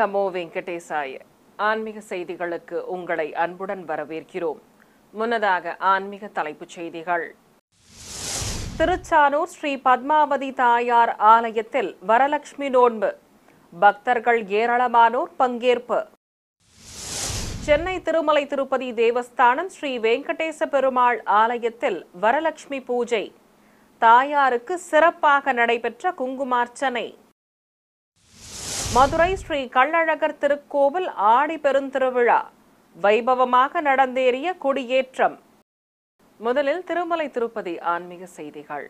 நமோ வெங்கடேசாய ஆன்மீக செய்திகளுக்கு உங்களை அன்புடன் வரவேற்கிறோம் முன்னதாக ஆன்மீக தலைப்புச் செய்திகள் திருச்சானூர் ஸ்ரீ பத்மாவதி தாயார் ஆலயத்தில் வரலட்சுமி நோன்பு பக்தர்கள் ஏராளமானோர் பங்கேற்பு சென்னை திருமலை திருப்பதி தேவஸ்தானம் ஸ்ரீ வெங்கடேச பெருமாள் ஆலயத்தில் வரலட்சுமி பூஜை தாயாருக்கு சிறப்பாக நடைபெற்ற குங்குமார்ச்சனை மதுரை ஸ்ரீ கள்ளழகர் திருக்கோவில் ஆடி பெருந்திருவிழா வைபவமாக நடந்தேறிய கொடியேற்றம் முதலில் திருமலை திருப்பதி ஆன்மீக செய்திகள்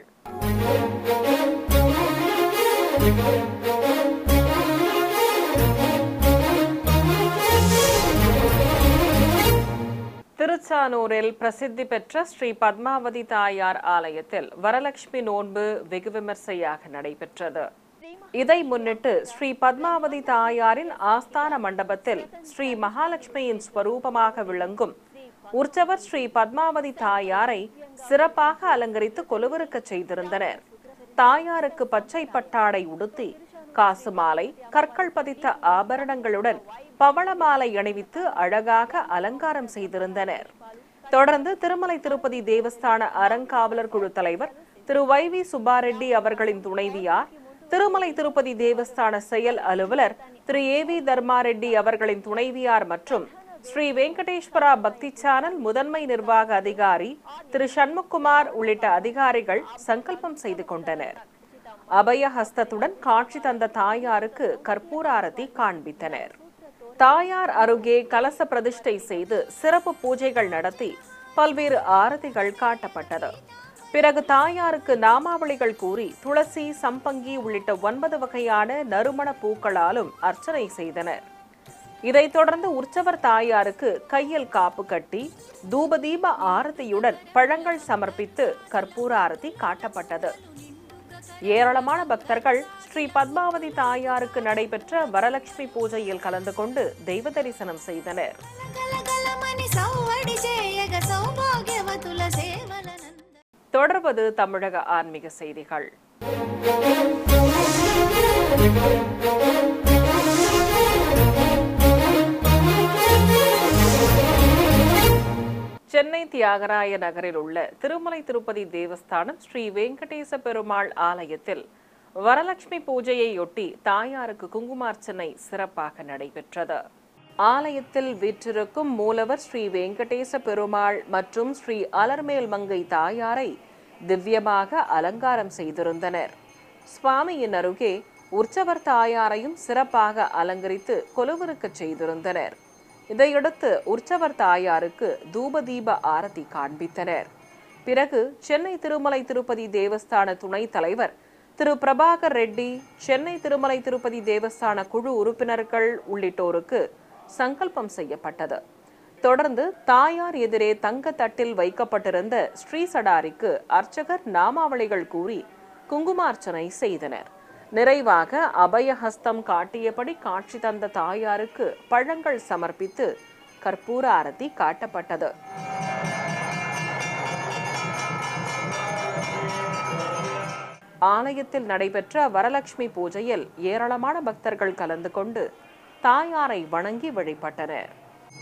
திருச்சானூரில் பிரசித்தி பெற்ற ஸ்ரீ பத்மாவதி தாயார் ஆலயத்தில் வரலட்சுமி நோன்பு வெகு விமர்சையாக நடைபெற்றது இதை முன்னிட்டு ஸ்ரீ பத்மாவதி தாயாரின் ஆஸ்தான மண்டபத்தில் ஸ்ரீ மகாலட்சுமியின் ஸ்வரூபமாக விளங்கும் உற்சவர் ஸ்ரீ பத்மாவதி தாயாரை சிறப்பாக அலங்கரித்து கொலுவிருக்கச் செய்திருந்தனர் தாயாருக்கு பச்சை பட்டாடை உடுத்தி காசு மாலை கற்கள் பதித்த ஆபரணங்களுடன் பவள மாலை அணிவித்து அழகாக அலங்காரம் செய்திருந்தனர் தொடர்ந்து திருமலை திருப்பதி தேவஸ்தான அறங்காவலர் குழு தலைவர் திரு வை வி சுப்பாரெட்டி அவர்களின் துணைவியார் திருமலை திருப்பதி தேவஸ்தான செயல் அலுவலர் திரு ஏ வி தர்மாரெட்டி அவர்களின் துணைவியார் மற்றும் ஸ்ரீ வெங்கடேஸ்வரா பக்தி சேனல் முதன்மை நிர்வாக அதிகாரி திரு சண்முக்குமார் உள்ளிட்ட அதிகாரிகள் சங்கல்பம் செய்து கொண்டனர் அபய ஹஸ்தத்துடன் காட்சி தந்த தாயாருக்கு கற்பூராரதி காண்பித்தனர் தாயார் அருகே கலச பிரதிஷ்டை செய்து சிறப்பு பூஜைகள் நடத்தி பல்வேறு ஆரதிகள் காட்டப்பட்டது பிறகு தாயாருக்கு நாமாவளிகள் கூறி துளசி சம்பங்கி உள்ளிட்ட ஒன்பது வகையான நறுமண பூக்களாலும் அர்ச்சனை செய்தனர் இதைத் தொடர்ந்து உற்சவர் தாயாருக்கு கையில் காப்பு கட்டி தூபதீப ஆரதியுடன் பழங்கள் சமர்ப்பித்து கற்பூர ஆரதி காட்டப்பட்டது ஏராளமான பக்தர்கள் ஸ்ரீ பத்மாவதி தாயாருக்கு நடைபெற்ற வரலட்சுமி பூஜையில் கலந்து கொண்டு தெய்வ தரிசனம் செய்தனர் గలగలమని సవ్వడి చేయగ సౌభాగ్యవతుల సేవలనంద தொடர்வது தமிழக ஆன்மீக செய்திகள் சென்னை தியாகராய நகரில் உள்ள திருமலை திருப்பதி தேவஸ்தானம் ஸ்ரீ வெங்கடேச பெருமாள் ஆலயத்தில் வரலட்சுமி பூஜையையொட்டி தாயாருக்கு குங்குமார்ச்சனை சிறப்பாக நடைபெற்றது ஆலயத்தில் வீற்றிருக்கும் மூலவர் ஸ்ரீ வெங்கடேச பெருமாள் மற்றும் ஸ்ரீ அலர்மேல் மங்கை தாயாரை திவ்யமாக அலங்காரம் செய்திருந்தனர் சுவாமியின் அருகே உற்சவர் தாயாரையும் சிறப்பாக அலங்கரித்து கொலுவிருக்கச் செய்திருந்தனர் இதையடுத்து உற்சவர் தாயாருக்கு தூபதீப ஆரத்தி காண்பித்தனர் பிறகு சென்னை திருமலை திருப்பதி தேவஸ்தான துணைத் தலைவர் திரு பிரபாகர் ரெட்டி சென்னை திருமலை திருப்பதி தேவஸ்தான குழு உறுப்பினர்கள் உள்ளிட்டோருக்கு சங்கல்பம் செய்யப்பட்டது தொடர்ந்து தாயார் எதிரே தங்க தட்டில் வைக்கப்பட்டிருந்த ஸ்ரீ சடாரிக்கு அர்ச்சகர் நாமாவளிகள் கூறி குங்குமார்ச்சனை செய்தனர் நிறைவாக அபயஹஸ்தம் காட்டியபடி காட்சி தந்த தாயாருக்கு பழங்கள் சமர்ப்பித்து கற்பூர ஆரத்தி காட்டப்பட்டது ஆலயத்தில் நடைபெற்ற வரலட்சுமி பூஜையில் ஏராளமான பக்தர்கள் கலந்து கொண்டு தாயாரை வணங்கி வழிபட்டனர்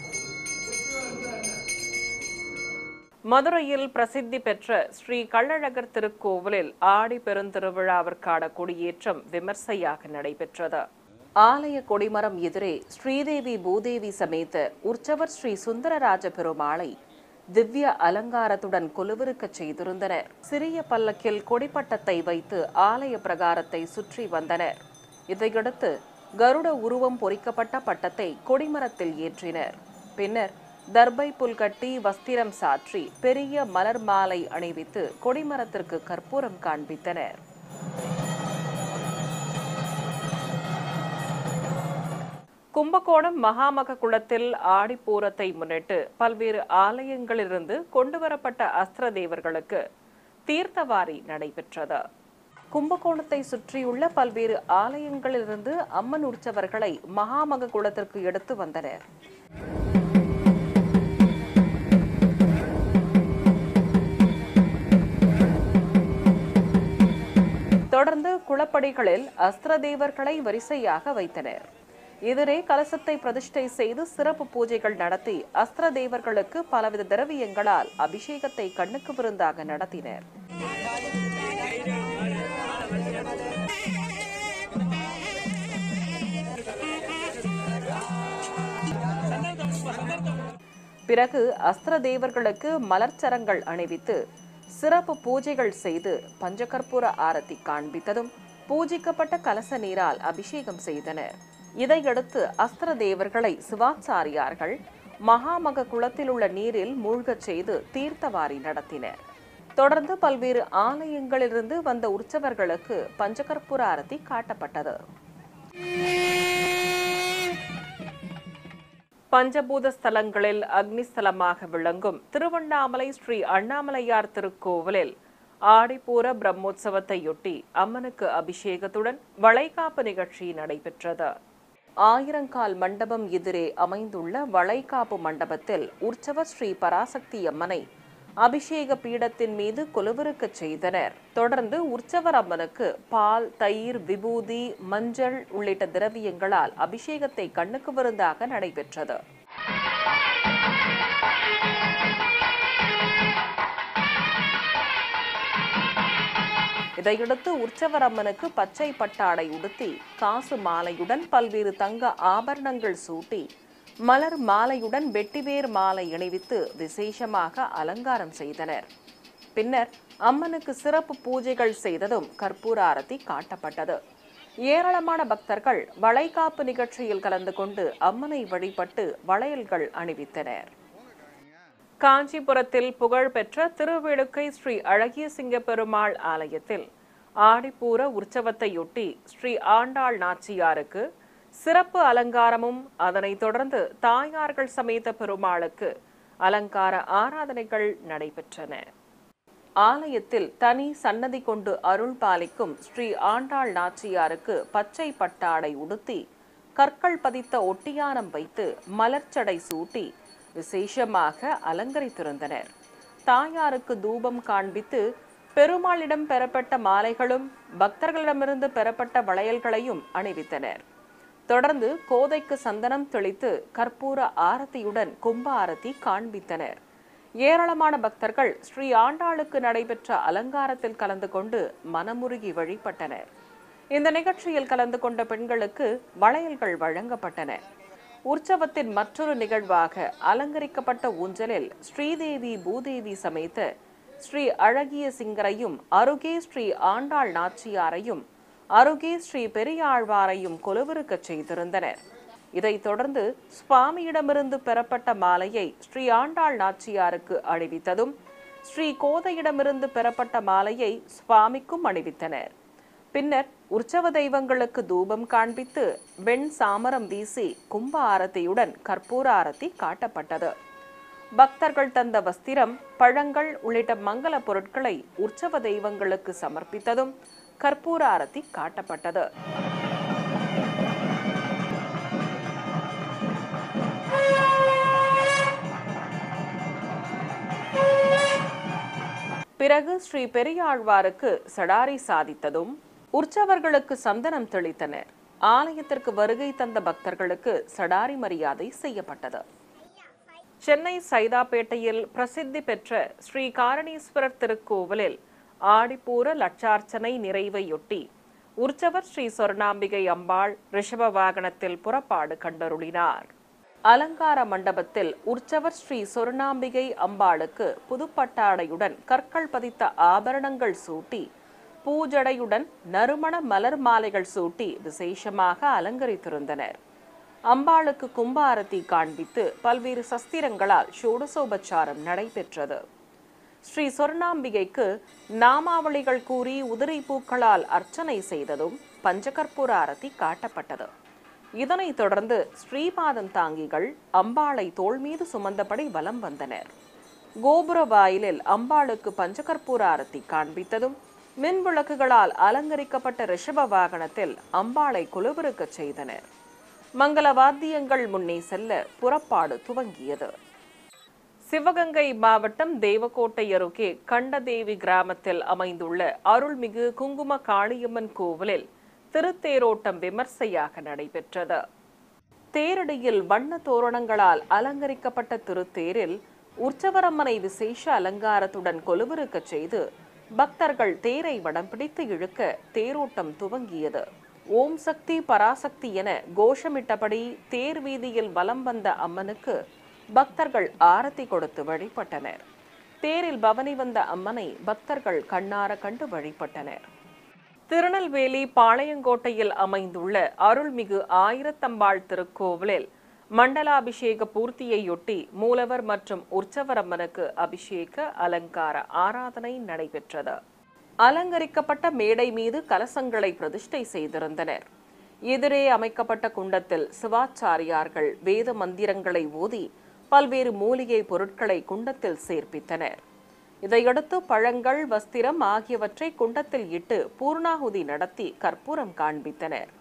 மதுரையில் பிரசித்தி பெற்ற ஸ்ரீ கள்ளழகர் திருக்கோவிலில் ஆடி பெருந்திருவிழாவிற்கான கொடியேற்றம் விமர்சையாக நடைபெற்றது ஆலய கொடிமரம் எதிரே ஸ்ரீதேவி பூதேவி சமேத உற்சவர் ஸ்ரீ சுந்தரராஜ பெருமாளை திவ்ய அலங்காரத்துடன் கொலுவிருக்கச் செய்திருந்தனர் சிறிய பல்லக்கில் கொடிப்பட்டத்தை வைத்து ஆலய பிரகாரத்தை சுற்றி வந்தனர் இதையடுத்து கருட உருவம் பொறிக்கப்பட்ட பட்டத்தை கொடிமரத்தில் ஏற்றினர் பின்னர் தர்பை புல் கட்டி வஸ்திரம் சாற்றி பெரிய மலர் மாலை அணிவித்து கொடிமரத்திற்கு கற்பூரம் காண்பித்தனர் கும்பகோணம் மகாமக குளத்தில் ஆடிப்பூரத்தை முன்னிட்டு பல்வேறு ஆலயங்களிலிருந்து கொண்டுவரப்பட்ட அஸ்திர தேவர்களுக்கு தீர்த்தவாரி நடைபெற்றது கும்பகோணத்தை சுற்றியுள்ள பல்வேறு ஆலயங்களிலிருந்து அம்மன் உற்சவர்களை மகாமக குளத்திற்கு எடுத்து வந்தனர் தொடர்ந்து குளப்படிகளில் அஸ்திர தேவர்களை வரிசையாக வைத்தனர் எதிரே கலசத்தை பிரதிஷ்டை செய்து சிறப்பு பூஜைகள் நடத்தி அஸ்திர தேவர்களுக்கு பலவித திரவியங்களால் அபிஷேகத்தை கண்ணுக்கு விருந்தாக நடத்தினர் பிறகு அஸ்திர தேவர்களுக்கு மலர்ச்சரங்கள் அணிவித்து சிறப்பு பூஜைகள் செய்து பஞ்சகற்பூர ஆரத்தி காண்பித்ததும் பூஜிக்கப்பட்ட கலச நீரால் அபிஷேகம் செய்தனர் இதையடுத்து அஸ்திர தேவர்களை சிவாச்சாரியார்கள் மகாமக குளத்தில் உள்ள நீரில் மூழ்கச் செய்து தீர்த்தவாரி நடத்தினர் தொடர்ந்து பல்வேறு ஆலயங்களிலிருந்து வந்த உற்சவர்களுக்கு பஞ்சகற்பூர ஆரத்தி காட்டப்பட்டது பஞ்சபூத ஸ்தலங்களில் அக்னிஸ்தலமாக விளங்கும் திருவண்ணாமலை ஸ்ரீ அண்ணாமலையார் திருக்கோவிலில் ஆடிப்பூர பிரம்மோற்சவத்தையொட்டி அம்மனுக்கு அபிஷேகத்துடன் வளைகாப்பு நிகழ்ச்சி நடைபெற்றது ஆயிரங்கால் மண்டபம் எதிரே அமைந்துள்ள வளைகாப்பு மண்டபத்தில் உற்சவர் ஸ்ரீ பராசக்தி அம்மனை அபிஷேக பீடத்தின் மீது கொலுவிருக்கச் செய்தனர் தொடர்ந்து உற்சவர் அம்மனுக்கு பால் தயிர் விபூதி மஞ்சள் உள்ளிட்ட திரவியங்களால் அபிஷேகத்தை கண்ணுக்கு விருந்தாக நடைபெற்றது இதையடுத்து உற்சவர் அம்மனுக்கு பச்சை பட்டாடை உடுத்தி காசு மாலையுடன் பல்வேறு தங்க ஆபரணங்கள் சூட்டி மலர் மாலையுடன் வெட்டிவேர் மாலை இணைவித்து விசேஷமாக அலங்காரம் செய்தனர் பின்னர் அம்மனுக்கு சிறப்பு பூஜைகள் செய்ததும் கற்பூர ஆரத்தி காட்டப்பட்டது ஏராளமான பக்தர்கள் வளைகாப்பு நிகழ்ச்சியில் கலந்து கொண்டு அம்மனை வழிபட்டு வளையல்கள் அணிவித்தனர் காஞ்சிபுரத்தில் புகழ்பெற்ற திருவேடுக்கை ஸ்ரீ அழகிய சிங்க பெருமாள் ஆலயத்தில் ஆடிப்பூர உற்சவத்தையொட்டி ஸ்ரீ ஆண்டாள் நாச்சியாருக்கு சிறப்பு அலங்காரமும் அதனைத் தொடர்ந்து தாயார்கள் சமேத பெருமாளுக்கு அலங்கார ஆராதனைகள் நடைபெற்றன ஆலயத்தில் தனி சன்னதி கொண்டு அருள் பாலிக்கும் ஸ்ரீ ஆண்டாள் நாச்சியாருக்கு பச்சை பட்டாடை உடுத்தி கற்கள் பதித்த ஒட்டியானம் வைத்து மலர்ச்சடை சூட்டி விசேஷமாக அலங்கரித்திருந்தனர் தாயாருக்கு தூபம் காண்பித்து பெருமாளிடம் பெறப்பட்ட மாலைகளும் பக்தர்களிடமிருந்து பெறப்பட்ட வளையல்களையும் அணிவித்தனர் தொடர்ந்து கோதைக்கு சந்தனம் தெளித்து கற்பூர ஆரத்தியுடன் கும்ப ஆரத்தி காண்பித்தனர் ஏராளமான பக்தர்கள் ஸ்ரீ ஆண்டாளுக்கு நடைபெற்ற அலங்காரத்தில் கலந்து கொண்டு மனமுருகி வழிபட்டனர் இந்த நிகழ்ச்சியில் கலந்து கொண்ட பெண்களுக்கு வளையல்கள் வழங்கப்பட்டன உற்சவத்தின் மற்றொரு நிகழ்வாக அலங்கரிக்கப்பட்ட ஊஞ்சலில் ஸ்ரீதேவி பூதேவி சமேத ஸ்ரீ அழகிய சிங்கரையும் அருகே ஸ்ரீ ஆண்டாள் நாச்சியாரையும் அருகே ஸ்ரீ பெரியாழ்வாரையும் கொலுவிருக்கச் செய்திருந்தனர் இதைத் தொடர்ந்து சுவாமியிடமிருந்து பெறப்பட்ட மாலையை ஸ்ரீ ஆண்டாள் நாச்சியாருக்கு அணிவித்ததும் ஸ்ரீ கோதையிடமிருந்து பெறப்பட்ட மாலையை சுவாமிக்கும் அணிவித்தனர் பின்னர் உற்சவ தெய்வங்களுக்கு தூபம் காண்பித்து வெண் சாமரம் வீசி கும்ப ஆரத்தியுடன் கற்பூர ஆரத்தி காட்டப்பட்டது பக்தர்கள் தந்த வஸ்திரம் பழங்கள் உள்ளிட்ட மங்கள பொருட்களை உற்சவ தெய்வங்களுக்கு சமர்ப்பித்ததும் கற்பூர ஆரத்தி காட்டப்பட்டது பிறகு ஸ்ரீ பெரியாழ்வாருக்கு சடாரி சாதித்ததும் உற்சவர்களுக்கு சந்தனம் தெளித்தனர் ஆலயத்திற்கு வருகை தந்த பக்தர்களுக்கு சடாரி மரியாதை செய்யப்பட்டது சென்னை சைதாப்பேட்டையில் பிரசித்தி பெற்ற ஸ்ரீ காரணீஸ்வரர் திருக்கோவிலில் ஆடிப்பூர லட்சார்ச்சனை நிறைவையொட்டி உற்சவர் ஸ்ரீ சொர்ணாம்பிகை அம்பாள் ரிஷப வாகனத்தில் புறப்பாடு கண்டருளினார் அலங்கார மண்டபத்தில் உற்சவர் ஸ்ரீ சொர்ணாம்பிகை அம்பாளுக்கு புதுப்பட்டாடையுடன் கற்கள் பதித்த ஆபரணங்கள் சூட்டி பூஜடையுடன் நறுமண மலர் மாலைகள் சூட்டி விசேஷமாக அலங்கரித்திருந்தனர் அம்பாளுக்கு கும்பாரத்தி காண்பித்து பல்வேறு சஸ்திரங்களால் ஷோடசோபச்சாரம் நடைபெற்றது ஸ்ரீ சொர்ணாம்பிகைக்கு நாமாவளிகள் கூறி உதிரி பூக்களால் அர்ச்சனை செய்ததும் பஞ்சகற்பூர ஆரத்தி காட்டப்பட்டது இதனைத் தொடர்ந்து ஸ்ரீபாதம் தாங்கிகள் அம்பாளை தோள் மீது சுமந்தபடி வலம் வந்தனர் கோபுர வாயிலில் அம்பாளுக்கு பஞ்சகற்பூர ஆரத்தி காண்பித்ததும் மின் விளக்குகளால் அலங்கரிக்கப்பட்ட ரிஷப வாகனத்தில் அம்பாளை குலுவிருக்கச் செய்தனர் மங்கள வாத்தியங்கள் முன்னே செல்ல புறப்பாடு துவங்கியது சிவகங்கை மாவட்டம் தேவக்கோட்டை அருகே கண்டதேவி கிராமத்தில் அமைந்துள்ள அருள்மிகு குங்கும காளியம்மன் கோவிலில் திருத்தேரோட்டம் விமர்சையாக நடைபெற்றது தேரடியில் வண்ண தோரணங்களால் அலங்கரிக்கப்பட்ட திருத்தேரில் உற்சவரம்மனை விசேஷ அலங்காரத்துடன் கொலுவிருக்கச் செய்து பக்தர்கள் தேரை வடம் பிடித்து இழுக்க தேரோட்டம் துவங்கியது ஓம் சக்தி பராசக்தி என கோஷமிட்டபடி தேர் வீதியில் வலம் வந்த அம்மனுக்கு பக்தர்கள் ஆரத்தி கொடுத்து வழிபட்டனர் தேரில் பவனி வந்த அம்மனை பக்தர்கள் கண்ணார கண்டு வழிபட்டனர் திருநெல்வேலி பாளையங்கோட்டையில் அமைந்துள்ள அருள்மிகு ஆயிரத்தம்பாள் திருக்கோவிலில் மண்டலாபிஷேக பூர்த்தியையொட்டி மூலவர் மற்றும் உற்சவரம்மனுக்கு அபிஷேக அலங்கார ஆராதனை நடைபெற்றது அலங்கரிக்கப்பட்ட மேடை மீது கலசங்களை பிரதிஷ்டை செய்திருந்தனர் எதிரே அமைக்கப்பட்ட குண்டத்தில் சிவாச்சாரியார்கள் வேத மந்திரங்களை ஓதி பல்வேறு மூலிகை பொருட்களை குண்டத்தில் சேர்ப்பித்தனர் இதையடுத்து பழங்கள் வஸ்திரம் ஆகியவற்றை குண்டத்தில் இட்டு பூர்ணாகுதி நடத்தி கற்பூரம் காண்பித்தனர்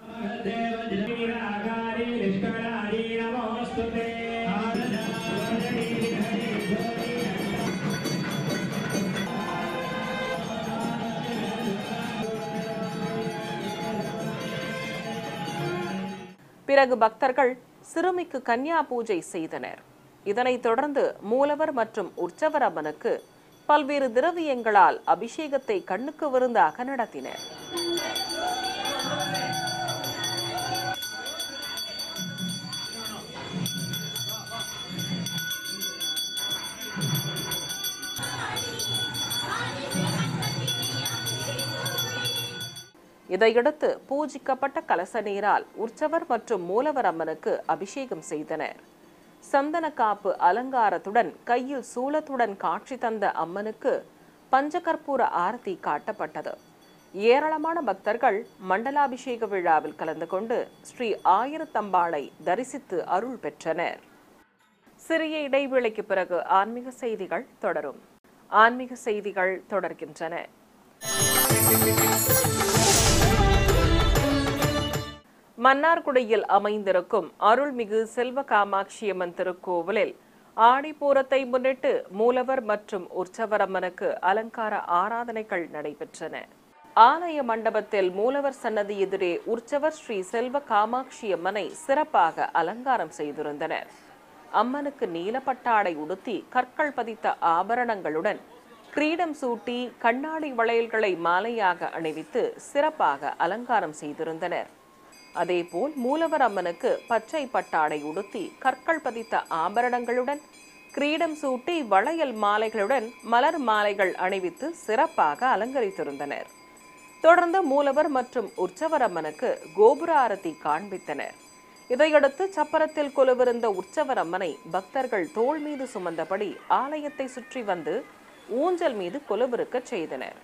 பிறகு பக்தர்கள் சிறுமிக்கு கன்னியா பூஜை செய்தனர் இதனைத் தொடர்ந்து மூலவர் மற்றும் உற்சவர் அம்மனுக்கு பல்வேறு திரவியங்களால் அபிஷேகத்தை கண்ணுக்கு விருந்தாக நடத்தினர் இதையடுத்து பூஜிக்கப்பட்ட கலச நீரால் உற்சவர் மற்றும் மூலவர் அம்மனுக்கு அபிஷேகம் செய்தனர் சந்தன காப்பு அலங்காரத்துடன் கையில் சூலத்துடன் காட்சி தந்த அம்மனுக்கு பஞ்சகற்பூர ஆரத்தி காட்டப்பட்டது ஏராளமான பக்தர்கள் மண்டலாபிஷேக விழாவில் கலந்து கொண்டு ஸ்ரீ ஆயிரத்தம்பாளை தரிசித்து அருள் பெற்றனர் சிறிய இடைவேளைக்கு பிறகு ஆன்மீக செய்திகள் தொடரும் ஆன்மீக செய்திகள் தொடர்கின்றன மன்னார்குடியில் அமைந்திருக்கும் அருள்மிகு செல்வ காமாட்சியம்மன் திருக்கோவிலில் ஆடிப்பூரத்தை முன்னிட்டு மூலவர் மற்றும் உற்சவரம்மனுக்கு அலங்கார ஆராதனைகள் நடைபெற்றன ஆலய மண்டபத்தில் மூலவர் சன்னதி எதிரே உற்சவர் ஸ்ரீ செல்வ காமாட்சியம்மனை சிறப்பாக அலங்காரம் செய்திருந்தனர் அம்மனுக்கு நீலப்பட்டாடை உடுத்தி கற்கள் பதித்த ஆபரணங்களுடன் கிரீடம் சூட்டி கண்ணாடி வளையல்களை மாலையாக அணிவித்து சிறப்பாக அலங்காரம் செய்திருந்தனர் அதேபோல் மூலவர் அம்மனுக்கு பச்சை பட்டாடை உடுத்தி கற்கள் பதித்த ஆபரணங்களுடன் கிரீடம் சூட்டி வளையல் மாலைகளுடன் மலர் மாலைகள் அணிவித்து சிறப்பாக அலங்கரித்திருந்தனர் தொடர்ந்து மூலவர் மற்றும் உற்சவர் அம்மனுக்கு கோபுர ஆரத்தி காண்பித்தனர் இதையடுத்து சப்பரத்தில் கொலுவிருந்த உற்சவர் அம்மனை பக்தர்கள் தோள் மீது சுமந்தபடி ஆலயத்தை சுற்றி வந்து ஊஞ்சல் மீது கொலுவிருக்கச் செய்தனர்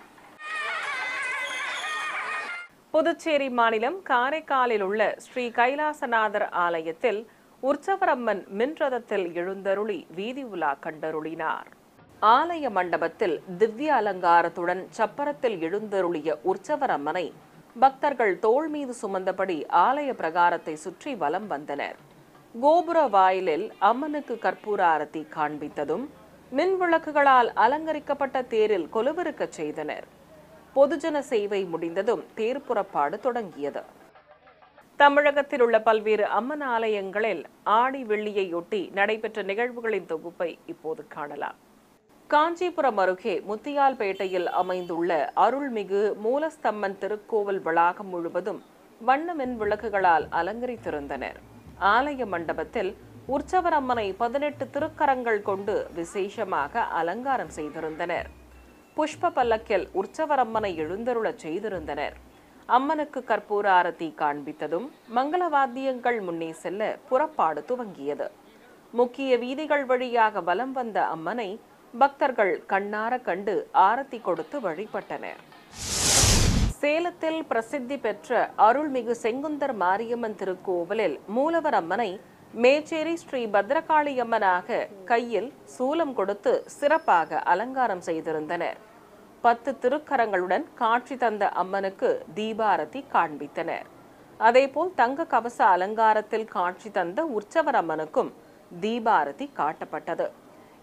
புதுச்சேரி மாநிலம் காரைக்காலில் உள்ள ஸ்ரீ கைலாசநாதர் ஆலயத்தில் உற்சவரம்மன் மின் ரதத்தில் எழுந்தருளி வீதி உலா கண்டருளினார் ஆலய மண்டபத்தில் திவ்ய அலங்காரத்துடன் சப்பரத்தில் எழுந்தருளிய உற்சவரம்மனை பக்தர்கள் தோள் மீது சுமந்தபடி ஆலய பிரகாரத்தை சுற்றி வலம் வந்தனர் கோபுர வாயிலில் அம்மனுக்கு கற்பூர ஆரத்தி காண்பித்ததும் மின் விளக்குகளால் அலங்கரிக்கப்பட்ட தேரில் கொலுவிருக்கச் செய்தனர் பொதுஜன சேவை முடிந்ததும் தேர் புறப்பாடு தொடங்கியது தமிழகத்தில் உள்ள பல்வேறு அம்மன் ஆலயங்களில் ஆடி வெள்ளியையொட்டி நடைபெற்ற நிகழ்வுகளின் தொகுப்பை இப்போது காணலாம் காஞ்சிபுரம் அருகே முத்தியால்பேட்டையில் அமைந்துள்ள அருள்மிகு மூலஸ்தம்மன் திருக்கோவில் வளாகம் முழுவதும் வண்ண மின் விளக்குகளால் அலங்கரித்திருந்தனர் ஆலய மண்டபத்தில் உற்சவர் அம்மனை பதினெட்டு திருக்கரங்கள் கொண்டு விசேஷமாக அலங்காரம் செய்திருந்தனர் புஷ்ப பல்லக்கில் உற்சவரம்மனை எழுந்தருளச் செய்திருந்தனர் அம்மனுக்கு கற்பூர ஆரத்தி காண்பித்ததும் மங்கள வாத்தியங்கள் முன்னே செல்ல புறப்பாடு துவங்கியது முக்கிய வீதிகள் வழியாக வலம் வந்த அம்மனை பக்தர்கள் கண்ணார கண்டு ஆரத்தி கொடுத்து வழிபட்டனர் சேலத்தில் பிரசித்தி பெற்ற அருள்மிகு செங்குந்தர் மாரியம்மன் திருக்கோவிலில் மூலவர் அம்மனை மேச்சேரி ஸ்ரீ பத்ரகாளி அம்மனாக கையில் சூலம் கொடுத்து சிறப்பாக அலங்காரம் செய்திருந்தனர் பத்து திருக்கரங்களுடன் காட்சி தந்த அம்மனுக்கு தீபாரதி காண்பித்தனர் அதேபோல் தங்க கவச அலங்காரத்தில் காட்சி தந்த உற்சவர் அம்மனுக்கும் தீபாரதி காட்டப்பட்டது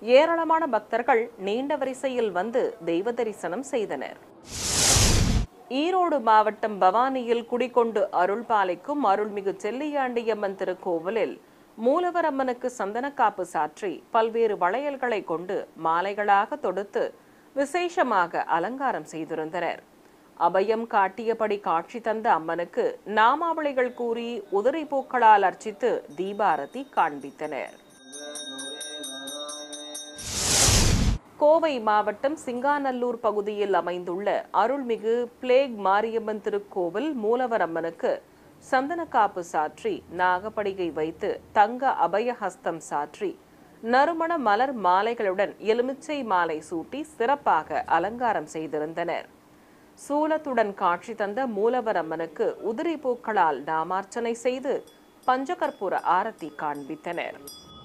ஏராளமான பக்தர்கள் நீண்ட வரிசையில் வந்து தெய்வ தரிசனம் செய்தனர் ஈரோடு மாவட்டம் பவானியில் குடிகொண்டு அருள் பாலிக்கும் அருள்மிகு செல்லியாண்டியம்மன் திருக்கோவிலில் மூலவர் அம்மனுக்கு சந்தனக்காப்பு சாற்றி பல்வேறு வளையல்களை கொண்டு மாலைகளாக தொடுத்து விசேஷமாக அலங்காரம் செய்திருந்தனர் அபயம் காட்டியபடி காட்சி தந்த அம்மனுக்கு நாமாவளிகள் கூறி உதிரி பூக்களால் அர்ச்சித்து தீபாரதி காண்பித்தனர் கோவை மாவட்டம் சிங்காநல்லூர் பகுதியில் அமைந்துள்ள அருள்மிகு பிளேக் மாரியம்மன் திருக்கோவில் மூலவர் அம்மனுக்கு சந்தனக்காப்பு சாற்றி நாகப்படிகை வைத்து தங்க அபயஹஸ்தம் சாற்றி நறுமண மலர் மாலைகளுடன் எலுமிச்சை மாலை சூட்டி சிறப்பாக அலங்காரம் செய்திருந்தனர் சூலத்துடன் காட்சி தந்த மூலவர் அம்மனுக்கு உதிரி பூக்களால் நாமார்ச்சனை செய்து பஞ்சகற்பூர ஆரத்தி காண்பித்தனர்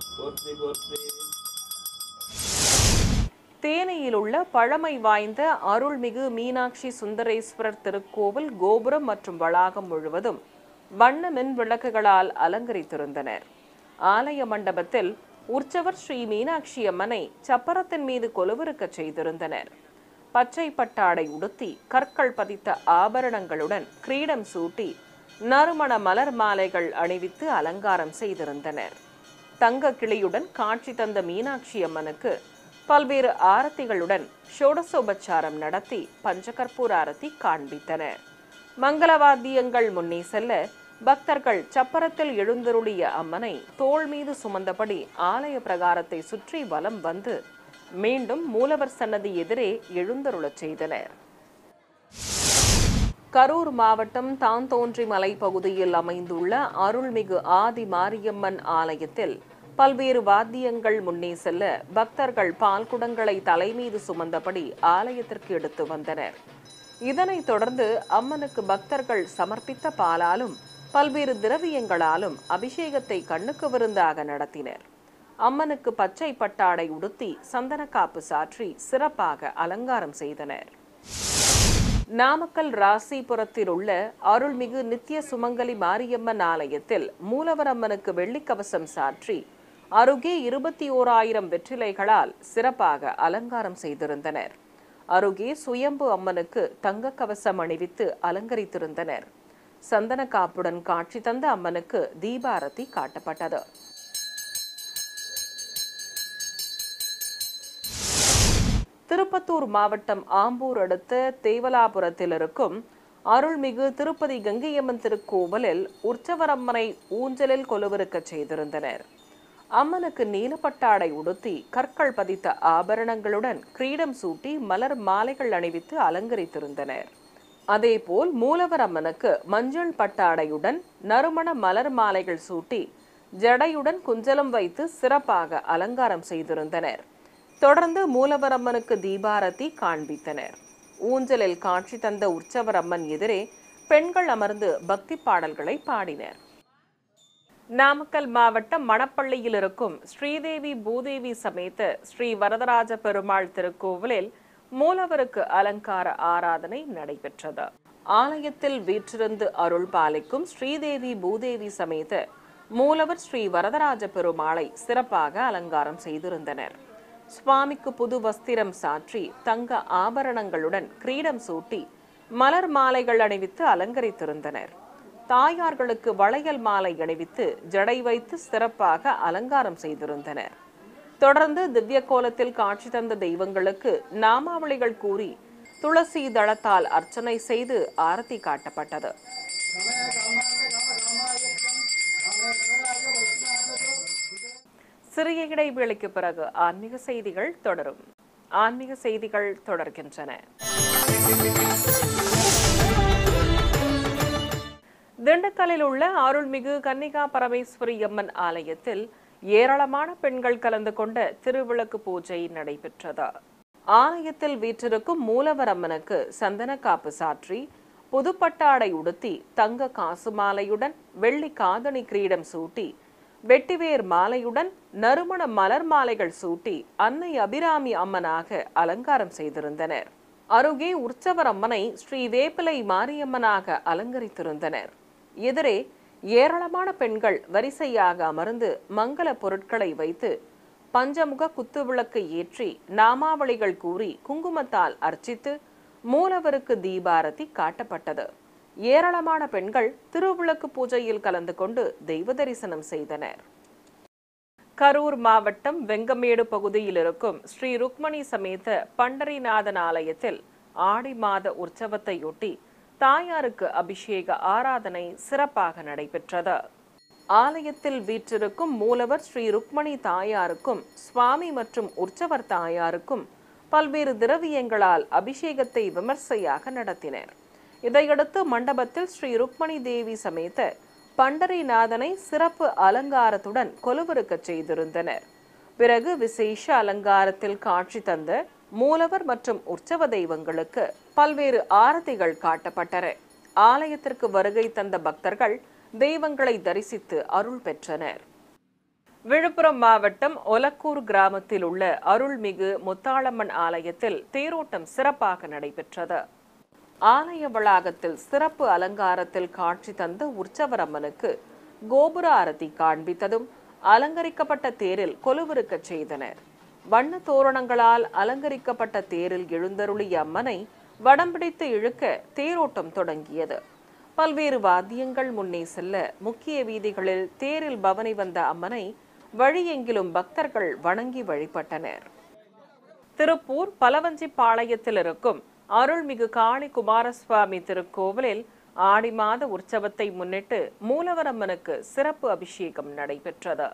தேனியில் உள்ள பழமை வாய்ந்த அருள்மிகு மீனாட்சி சுந்தரேஸ்வரர் திருக்கோவில் கோபுரம் மற்றும் வளாகம் முழுவதும் வண்ண மின் விளக்குகளால் அலங்கரித்திருந்தனர் ஆலய மண்டபத்தில் உற்சவர் ஸ்ரீ மீனாட்சி அம்மனை சப்பரத்தின் மீது கொலுவிருக்கச் செய்திருந்தனர் பச்சை பட்டாடை உடுத்தி கற்கள் பதித்த ஆபரணங்களுடன் கிரீடம் சூட்டி நறுமண மலர் மாலைகள் அணிவித்து அலங்காரம் செய்திருந்தனர் தங்க கிளியுடன் காட்சி தந்த மீனாட்சி அம்மனுக்கு பல்வேறு ஆரத்திகளுடன் ஷோடசோபச்சாரம் நடத்தி பஞ்சகற்பூர ஆரத்தி காண்பித்தனர் மங்களவாத்தியங்கள் முன்னே செல்ல பக்தர்கள் சப்பரத்தில் எழுந்தருளிய அம்மனை தோள் மீது சுமந்தபடி ஆலய பிரகாரத்தை சுற்றி வலம் வந்து மீண்டும் மூலவர் சன்னதி எதிரே எழுந்தருளச் செய்தனர் கரூர் மாவட்டம் தாந்தோன்றி மலை பகுதியில் அமைந்துள்ள அருள்மிகு ஆதி மாரியம்மன் ஆலயத்தில் பல்வேறு வாத்தியங்கள் முன்னே செல்ல பக்தர்கள் பால்குடங்களை தலைமீது சுமந்தபடி ஆலயத்திற்கு எடுத்து வந்தனர் இதனைத் தொடர்ந்து அம்மனுக்கு பக்தர்கள் சமர்ப்பித்த பாலாலும் பல்வேறு திரவியங்களாலும் அபிஷேகத்தை கண்ணுக்கு விருந்தாக நடத்தினர் அம்மனுக்கு பச்சை பட்டாடை உடுத்தி சந்தனக்காப்பு சாற்றி சிறப்பாக அலங்காரம் செய்தனர் நாமக்கல் ராசிபுரத்தில் உள்ள அருள்மிகு நித்திய சுமங்கலி மாரியம்மன் ஆலயத்தில் மூலவர் அம்மனுக்கு வெள்ளிக்கவசம் சாற்றி அருகே இருபத்தி ஓராயிரம் வெற்றிலைகளால் சிறப்பாக அலங்காரம் செய்திருந்தனர் அருகே சுயம்பு அம்மனுக்கு தங்க கவசம் அணிவித்து அலங்கரித்திருந்தனர் சந்தன காப்புடன் காட்சி தந்த அம்மனுக்கு தீபாரதி காட்டப்பட்டது திருப்பத்தூர் மாவட்டம் ஆம்பூர் அடுத்த தேவலாபுரத்தில் இருக்கும் அருள்மிகு திருப்பதி கங்கையம்மன் திருக்கோவிலில் உற்சவரம்மனை ஊஞ்சலில் கொலுவிருக்கச் செய்திருந்தனர் அம்மனுக்கு நீலப்பட்டாடை உடுத்தி கற்கள் பதித்த ஆபரணங்களுடன் கிரீடம் சூட்டி மலர் மாலைகள் அணிவித்து அலங்கரித்திருந்தனர் அதேபோல் மூலவர் அம்மனுக்கு மஞ்சள் பட்டாடையுடன் நறுமண மலர் மாலைகள் சூட்டி ஜடையுடன் குஞ்சலம் வைத்து சிறப்பாக அலங்காரம் செய்திருந்தனர் தொடர்ந்து மூலவர் அம்மனுக்கு தீபாரதி காண்பித்தனர் ஊஞ்சலில் காட்சி தந்த உற்சவர் அம்மன் எதிரே பெண்கள் அமர்ந்து பக்தி பாடல்களை பாடினர் நாமக்கல் மாவட்டம் மணப்பள்ளியில் இருக்கும் ஸ்ரீதேவி பூதேவி சமேத ஸ்ரீ வரதராஜ பெருமாள் திருக்கோவிலில் மூலவருக்கு அலங்கார ஆராதனை நடைபெற்றது ஆலயத்தில் வீற்றிருந்து அருள் பாலிக்கும் ஸ்ரீதேவி பூதேவி சமேத மூலவர் ஸ்ரீ வரதராஜ பெருமாளை சிறப்பாக அலங்காரம் செய்திருந்தனர் சுவாமிக்கு புது வஸ்திரம் சாற்றி தங்க ஆபரணங்களுடன் கிரீடம் சூட்டி மலர் மாலைகள் அணிவித்து அலங்கரித்திருந்தனர் தாயார்களுக்கு வளையல் மாலை அணிவித்து ஜடை வைத்து சிறப்பாக அலங்காரம் செய்திருந்தனர் தொடர்ந்து திவ்ய கோலத்தில் காட்சி தந்த தெய்வங்களுக்கு நாமாவளிகள் கூறி துளசி தளத்தால் அர்ச்சனை செய்து ஆரத்தி காட்டப்பட்டது சிறிய இடைவேளைக்கு பிறகு ஆன்மீக செய்திகள் தொடரும் ஆன்மீக செய்திகள் தொடர்கின்றன திண்டுக்கல்லில் உள்ள அருள்மிகு கன்னிகா பரமேஸ்வரி அம்மன் ஆலயத்தில் ஏராளமான பெண்கள் கலந்து கொண்ட திருவிளக்கு பூஜை நடைபெற்றது ஆலயத்தில் வீற்றிருக்கும் மூலவர் அம்மனுக்கு சந்தன காப்பு சாற்றி புதுப்பட்டாடை உடுத்தி தங்க காசு மாலையுடன் வெள்ளி காதணி கிரீடம் சூட்டி வெட்டிவேர் மாலையுடன் நறுமண மலர் மாலைகள் சூட்டி அன்னை அபிராமி அம்மனாக அலங்காரம் செய்திருந்தனர் அருகே உற்சவர் அம்மனை ஸ்ரீ வேப்பிலை மாரியம்மனாக அலங்கரித்திருந்தனர் எதிரே ஏராளமான பெண்கள் வரிசையாக அமர்ந்து மங்கள பொருட்களை வைத்து பஞ்சமுக குத்துவிளக்கு ஏற்றி நாமாவளிகள் கூறி குங்குமத்தால் அர்ச்சித்து மூலவருக்கு தீபாரதி காட்டப்பட்டது ஏராளமான பெண்கள் திருவிளக்கு பூஜையில் கலந்து கொண்டு தெய்வ தரிசனம் செய்தனர் கரூர் மாவட்டம் வெங்கமேடு பகுதியில் இருக்கும் ஸ்ரீ ருக்மணி சமேத பண்டரிநாதன் ஆலயத்தில் ஆடி மாத உற்சவத்தையொட்டி தாயாருக்கு அபிஷேக ஆராதனை சிறப்பாக நடைபெற்றது ஆலயத்தில் வீற்றிருக்கும் மூலவர் ஸ்ரீ ருக்மணி தாயாருக்கும் சுவாமி மற்றும் உற்சவர் தாயாருக்கும் பல்வேறு திரவியங்களால் அபிஷேகத்தை விமர்சையாக நடத்தினர் இதையடுத்து மண்டபத்தில் ஸ்ரீ ருக்மணி தேவி சமேத பண்டரிநாதனை சிறப்பு அலங்காரத்துடன் கொலுவிருக்கச் செய்திருந்தனர் பிறகு விசேஷ அலங்காரத்தில் காட்சி தந்த மூலவர் மற்றும் உற்சவ தெய்வங்களுக்கு பல்வேறு ஆரத்திகள் காட்டப்பட்டன ஆலயத்திற்கு வருகை தந்த பக்தர்கள் தெய்வங்களை தரிசித்து அருள் பெற்றனர் விழுப்புரம் மாவட்டம் ஒலக்கூர் கிராமத்தில் உள்ள அருள்மிகு முத்தாளம்மன் ஆலயத்தில் தேரோட்டம் சிறப்பாக நடைபெற்றது ஆலய வளாகத்தில் சிறப்பு அலங்காரத்தில் காட்சி தந்த உற்சவரம்மனுக்கு கோபுர ஆரத்தி காண்பித்ததும் அலங்கரிக்கப்பட்ட தேரில் கொலுவிருக்கச் செய்தனர் வண்ண தோரணங்களால் அலங்கரிக்கப்பட்ட தேரில் எழுந்தருளிய அம்மனை வடம் பிடித்து இழுக்க தேரோட்டம் தொடங்கியது பல்வேறு வாத்தியங்கள் முன்னே செல்ல முக்கிய வீதிகளில் தேரில் பவனி வந்த அம்மனை வழியெங்கிலும் பக்தர்கள் வணங்கி வழிபட்டனர் திருப்பூர் பலவஞ்சிப்பாளையத்தில் இருக்கும் அருள்மிகு காளி குமாரசுவாமி திருக்கோவிலில் ஆடி மாத உற்சவத்தை முன்னிட்டு மூலவரம்மனுக்கு சிறப்பு அபிஷேகம் நடைபெற்றது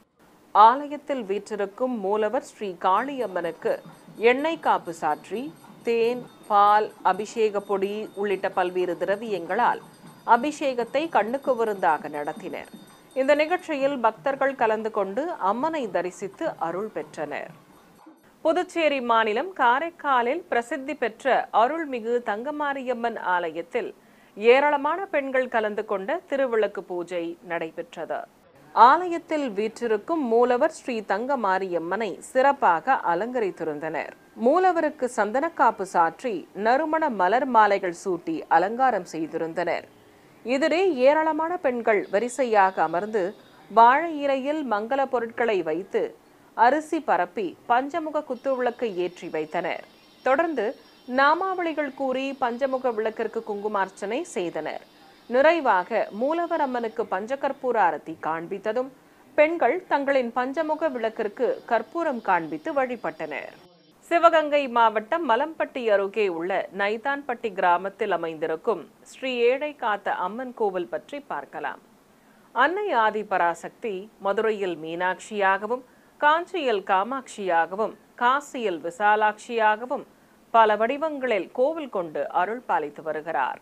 ஆலயத்தில் வீற்றிருக்கும் மூலவர் ஸ்ரீ காளியம்மனுக்கு எண்ணெய் காப்பு சாற்றி தேன் பால் அபிஷேக பொடி உள்ளிட்ட பல்வேறு திரவியங்களால் அபிஷேகத்தை கண்ணுக்கு விருந்தாக நடத்தினர் இந்த நிகழ்ச்சியில் பக்தர்கள் கலந்து கொண்டு அம்மனை தரிசித்து அருள் பெற்றனர் புதுச்சேரி மாநிலம் காரைக்காலில் பிரசித்தி பெற்ற அருள்மிகு தங்கமாரியம்மன் ஆலயத்தில் ஏராளமான பெண்கள் கலந்து கொண்ட திருவிளக்கு பூஜை நடைபெற்றது ஆலயத்தில் வீற்றிருக்கும் மூலவர் ஸ்ரீ தங்கமாரியம்மனை சிறப்பாக அலங்கரித்திருந்தனர் மூலவருக்கு சந்தனக்காப்பு சாற்றி நறுமண மலர் மாலைகள் சூட்டி அலங்காரம் செய்திருந்தனர் எதிரே ஏராளமான பெண்கள் வரிசையாக அமர்ந்து வாழை இலையில் மங்கள பொருட்களை வைத்து அரிசி பரப்பி பஞ்சமுக குத்துவிளக்கை ஏற்றி வைத்தனர் தொடர்ந்து நாமாவளிகள் கூறி பஞ்சமுக விளக்கிற்கு குங்குமார்ச்சனை செய்தனர் நிறைவாக மூலவர் அம்மனுக்கு பஞ்சகற்பூர ஆரத்தி காண்பித்ததும் பெண்கள் தங்களின் பஞ்சமுக விளக்கிற்கு கற்பூரம் காண்பித்து வழிபட்டனர் சிவகங்கை மாவட்டம் மலம்பட்டி அருகே உள்ள நைதான்பட்டி கிராமத்தில் அமைந்திருக்கும் ஸ்ரீ ஏழை காத்த அம்மன் கோவில் பற்றி பார்க்கலாம் அன்னை ஆதி பராசக்தி மதுரையில் மீனாட்சியாகவும் காஞ்சியில் காமாட்சியாகவும் காசியில் விசாலாட்சியாகவும் பல வடிவங்களில் கோவில் கொண்டு அருள் பாலித்து வருகிறார்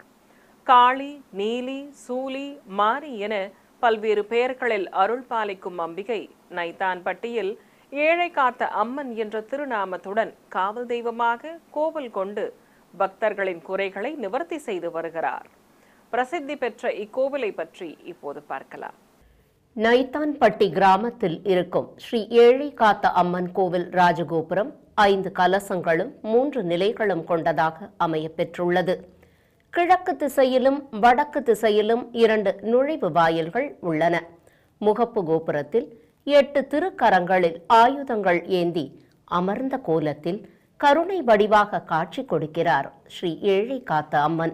காளி நீலி சூலி மாரி என பல்வேறு பெயர்களில் அருள் பாலிக்கும் அம்பிகை நைத்தான்பட்டியில் ஏழை காத்த அம்மன் என்ற திருநாமத்துடன் காவல் தெய்வமாக கோவில் கொண்டு பக்தர்களின் குறைகளை நிவர்த்தி செய்து வருகிறார் பிரசித்தி பெற்ற இக்கோவிலை பற்றி இப்போது பார்க்கலாம் நைத்தான்பட்டி கிராமத்தில் இருக்கும் ஸ்ரீ ஏழை காத்த அம்மன் கோவில் ராஜகோபுரம் ஐந்து கலசங்களும் மூன்று நிலைகளும் கொண்டதாக அமையப் பெற்றுள்ளது கிழக்கு திசையிலும் வடக்கு திசையிலும் இரண்டு நுழைவு வாயில்கள் உள்ளன முகப்பு கோபுரத்தில் எட்டு திருக்கரங்களில் ஆயுதங்கள் ஏந்தி அமர்ந்த கோலத்தில் கருணை வடிவாக காட்சி கொடுக்கிறார் ஸ்ரீ ஏழை காத்த அம்மன்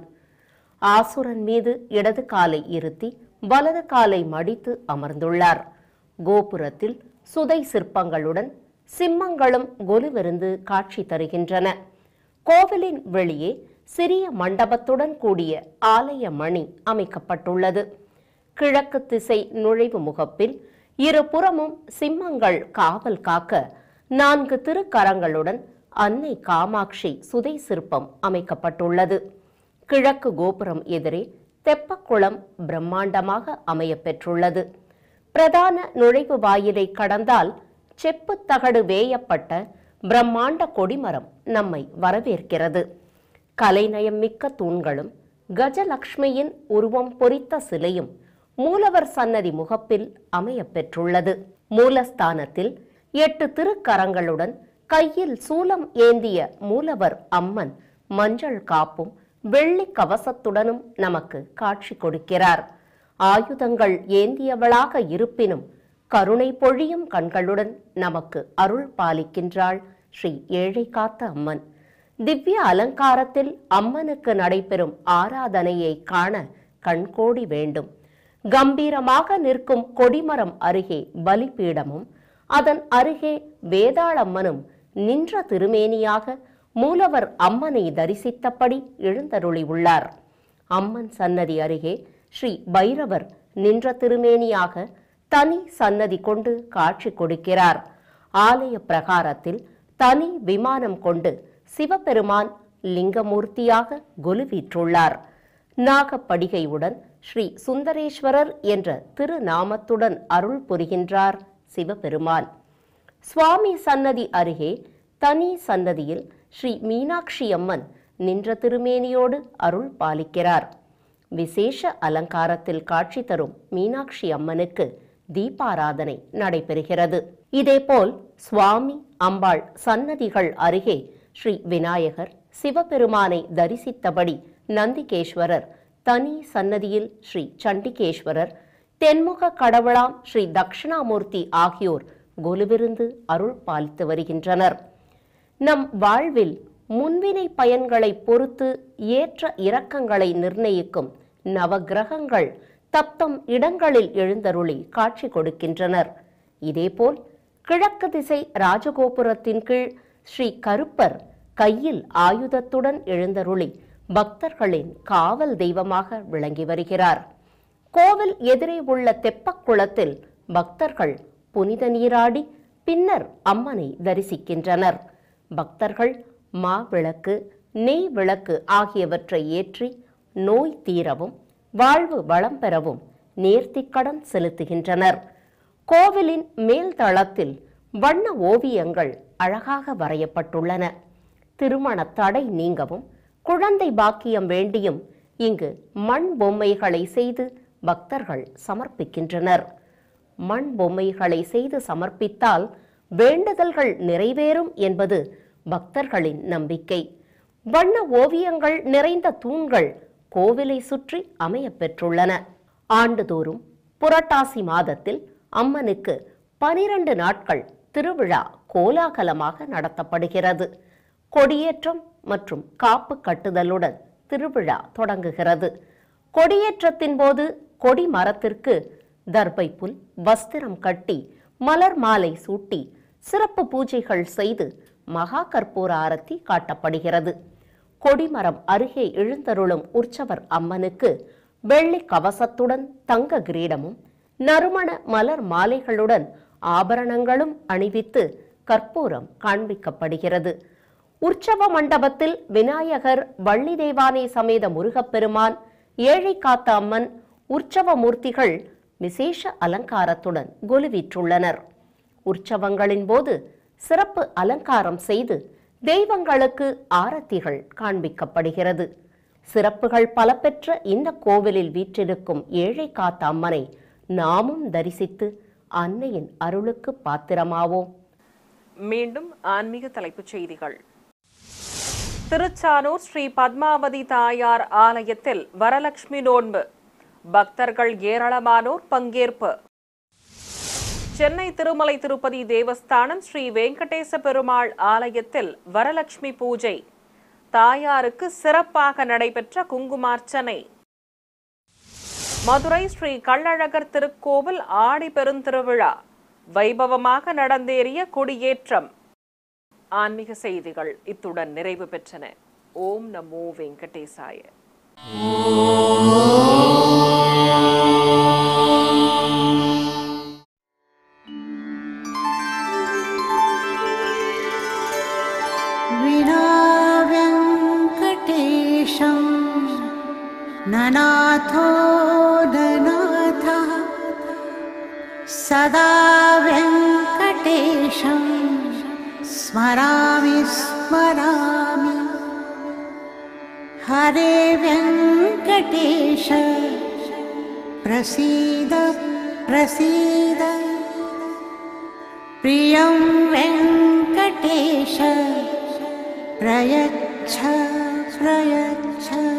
ஆசுரன் மீது இடது காலை இருத்தி வலது காலை மடித்து அமர்ந்துள்ளார் கோபுரத்தில் சுதை சிற்பங்களுடன் சிம்மங்களும் கொலுவிருந்து காட்சி தருகின்றன கோவிலின் வெளியே சிறிய மண்டபத்துடன் கூடிய ஆலய மணி அமைக்கப்பட்டுள்ளது கிழக்கு திசை நுழைவு முகப்பில் இருபுறமும் சிம்மங்கள் காவல் காக்க நான்கு திருக்கரங்களுடன் அன்னை காமாட்சி சுதை சிற்பம் அமைக்கப்பட்டுள்ளது கிழக்கு கோபுரம் எதிரே தெப்பக்குளம் பிரம்மாண்டமாக அமையப் பெற்றுள்ளது பிரதான நுழைவு வாயிலை கடந்தால் செப்புத் தகடு வேயப்பட்ட பிரம்மாண்ட கொடிமரம் நம்மை வரவேற்கிறது கலைநயம் மிக்க தூண்களும் கஜலக்ஷ்மியின் உருவம் பொறித்த சிலையும் மூலவர் சன்னதி முகப்பில் அமையப் பெற்றுள்ளது மூலஸ்தானத்தில் எட்டு திருக்கரங்களுடன் கையில் சூலம் ஏந்திய மூலவர் அம்மன் மஞ்சள் காப்பும் வெள்ளி கவசத்துடனும் நமக்கு காட்சி கொடுக்கிறார் ஆயுதங்கள் ஏந்தியவளாக இருப்பினும் கருணை பொழியும் கண்களுடன் நமக்கு அருள் பாலிக்கின்றாள் ஸ்ரீ ஏழை காத்த அம்மன் திவ்ய அலங்காரத்தில் அம்மனுக்கு நடைபெறும் ஆராதனையை காண கண்கோடி வேண்டும் கம்பீரமாக நிற்கும் கொடிமரம் அருகே பலிபீடமும் அதன் அருகே வேதாளம்மனும் நின்ற திருமேனியாக மூலவர் அம்மனை தரிசித்தபடி எழுந்தருளி உள்ளார் அம்மன் சன்னதி அருகே ஸ்ரீ பைரவர் நின்ற திருமேனியாக தனி சன்னதி கொண்டு காட்சி கொடுக்கிறார் ஆலய பிரகாரத்தில் தனி விமானம் கொண்டு சிவபெருமான் லிங்கமூர்த்தியாக கொலுவீற்றுள்ளார் நாகப்படிகையுடன் ஸ்ரீ சுந்தரேஸ்வரர் என்ற திருநாமத்துடன் அருள் புரிகின்றார் சிவபெருமான் சுவாமி சன்னதி அருகே தனி சன்னதியில் ஸ்ரீ மீனாட்சி அம்மன் நின்ற திருமேனியோடு அருள் பாலிக்கிறார் விசேஷ அலங்காரத்தில் காட்சி தரும் மீனாட்சி அம்மனுக்கு தீபாராதனை நடைபெறுகிறது இதேபோல் சுவாமி அம்பாள் சன்னதிகள் அருகே ஸ்ரீ விநாயகர் சிவபெருமானை தரிசித்தபடி நந்திகேஸ்வரர் தனி சன்னதியில் ஸ்ரீ சண்டிகேஸ்வரர் தென்முக கடவுளாம் ஸ்ரீ தட்சிணாமூர்த்தி ஆகியோர் கொலுவிருந்து அருள் பாலித்து வருகின்றனர் நம் வாழ்வில் முன்வினை பயன்களை பொறுத்து ஏற்ற இரக்கங்களை நிர்ணயிக்கும் நவக்கிரகங்கள் தத்தம் இடங்களில் எழுந்தருளி காட்சி கொடுக்கின்றனர் இதேபோல் கிழக்கு திசை ராஜகோபுரத்தின் கீழ் ஸ்ரீ கருப்பர் கையில் ஆயுதத்துடன் எழுந்தருளி பக்தர்களின் காவல் தெய்வமாக விளங்கி வருகிறார் கோவில் எதிரே உள்ள தெப்பக்குளத்தில் பக்தர்கள் புனித நீராடி பின்னர் அம்மனை தரிசிக்கின்றனர் பக்தர்கள் மாவிளக்கு நெய் விளக்கு ஆகியவற்றை ஏற்றி நோய் தீரவும் வாழ்வு வளம் பெறவும் நேர்த்திக்கடன் செலுத்துகின்றனர் கோவிலின் மேல் தளத்தில் வண்ண ஓவியங்கள் அழகாக வரையப்பட்டுள்ளன திருமண தடை நீங்கவும் குழந்தை பாக்கியம் வேண்டியும் இங்கு மண் பொம்மைகளை செய்து பக்தர்கள் சமர்ப்பிக்கின்றனர் மண் பொம்மைகளை செய்து சமர்ப்பித்தால் வேண்டுதல்கள் நிறைவேறும் என்பது பக்தர்களின் நம்பிக்கை வண்ண ஓவியங்கள் நிறைந்த தூண்கள் கோவிலை சுற்றி அமையப் பெற்றுள்ளன ஆண்டுதோறும் புரட்டாசி மாதத்தில் அம்மனுக்கு பனிரண்டு நாட்கள் திருவிழா கோலாகலமாக நடத்தப்படுகிறது கொடியேற்றம் மற்றும் காப்பு கட்டுதலுடன் திருவிழா தொடங்குகிறது கொடியேற்றத்தின் போது கொடி மரத்திற்கு தர்பை புல் வஸ்திரம் கட்டி மலர் மாலை சூட்டி சிறப்பு பூஜைகள் செய்து மகா கற்பூர ஆரத்தி காட்டப்படுகிறது கொடிமரம் அருகே எழுந்தருளும் உற்சவர் அம்மனுக்கு வெள்ளி கவசத்துடன் தங்க கிரீடமும் நறுமண மலர் மாலைகளுடன் ஆபரணங்களும் அணிவித்து கற்பூரம் காண்பிக்கப்படுகிறது உற்சவ மண்டபத்தில் விநாயகர் வள்ளி தேவானை சமேத முருகப்பெருமான் ஏழை காத்த அம்மன் உற்சவ மூர்த்திகள் விசேஷ அலங்காரத்துடன் கொலுவிற்றுள்ளனர் உற்சவங்களின் போது சிறப்பு அலங்காரம் செய்து தெய்வங்களுக்கு ஆரத்திகள் காண்பிக்கப்படுகிறது சிறப்புகள் பல பெற்ற இந்த கோவிலில் வீற்றிருக்கும் ஏழை காத்த அம்மனை நாமும் தரிசித்து அன்னையின் அருளுக்கு பாத்திரமாவோம் மீண்டும் ஆன்மீக தலைப்புச் செய்திகள் திருச்சானூர் ஸ்ரீ பத்மாவதி தாயார் ஆலயத்தில் வரலட்சுமி நோன்பு பக்தர்கள் ஏராளமானோர் பங்கேற்பு சென்னை திருமலை திருப்பதி தேவஸ்தானம் ஸ்ரீ வெங்கடேச பெருமாள் ஆலயத்தில் வரலட்சுமி பூஜை தாயாருக்கு சிறப்பாக நடைபெற்ற குங்குமார்ச்சனை மதுரை ஸ்ரீ கள்ளழகர் திருக்கோவில் ஆடி பெருந்திருவிழா வைபவமாக நடந்தேறிய கொடியேற்றம் ஆன்மீக செய்திகள் இத்துடன் நிறைவு பெற்றன ஓம் நமோ வெங்கடேசாய विना व्यङ्कटेशं ननाथो ननाथः सदा व्यङ्कटेशं स्मरामि स्मरामि हरे व्यङ्कटेश प्रसीद प्रसीद प्रियं वेङ्कटेश प्रयच्छ प्रयच्छ